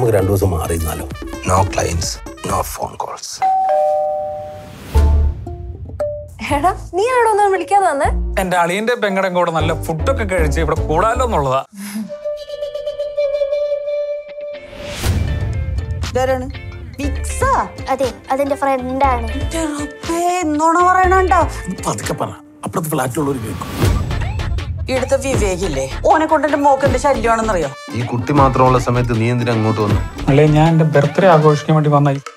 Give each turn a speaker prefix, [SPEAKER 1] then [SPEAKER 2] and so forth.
[SPEAKER 1] നമുക്ക് രണ്ടു ദിവസം മാറി നിന്നാലോ no clients no phone calls
[SPEAKER 2] എടാ നീ ആണോ ഒന്നും വിളിക്കാതെ വന്നേ
[SPEAKER 3] എന്റെ അളിയന്റെ പെങ്ങടം കൂടെ നല്ല ഫുഡൊക്കെ കഴിച്ച് ഇവിടെ കൂടാലോ എന്നുള്ളതാ
[SPEAKER 4] ഇതാരാണ് വിക്സാ
[SPEAKER 5] അതെ അതെന്റെ ഫ്രണ്ടാണ്
[SPEAKER 4] എന്നോണ പറയണുണ്ടോ
[SPEAKER 1] പതുക്കെ പറ അപ്പുറത്തെ ഫ്ലാറ്റിലുള്ളവർ കേൾക്കും
[SPEAKER 4] ഇവിടുത്തെ വിവേകില്ലേ ഓനെ കൊണ്ട് എന്റെ മോക്കെന്റെ ശല്യമാണെന്നറിയോ
[SPEAKER 6] ഈ കുട്ടി മാത്രമുള്ള സമയത്ത് നീ എന്തിനാ അങ്ങോട്ട് വന്നു
[SPEAKER 3] അല്ലേ ഞാൻ എന്റെ ബർത്ത്ഡേ ആഘോഷിക്കാൻ വേണ്ടി വന്ന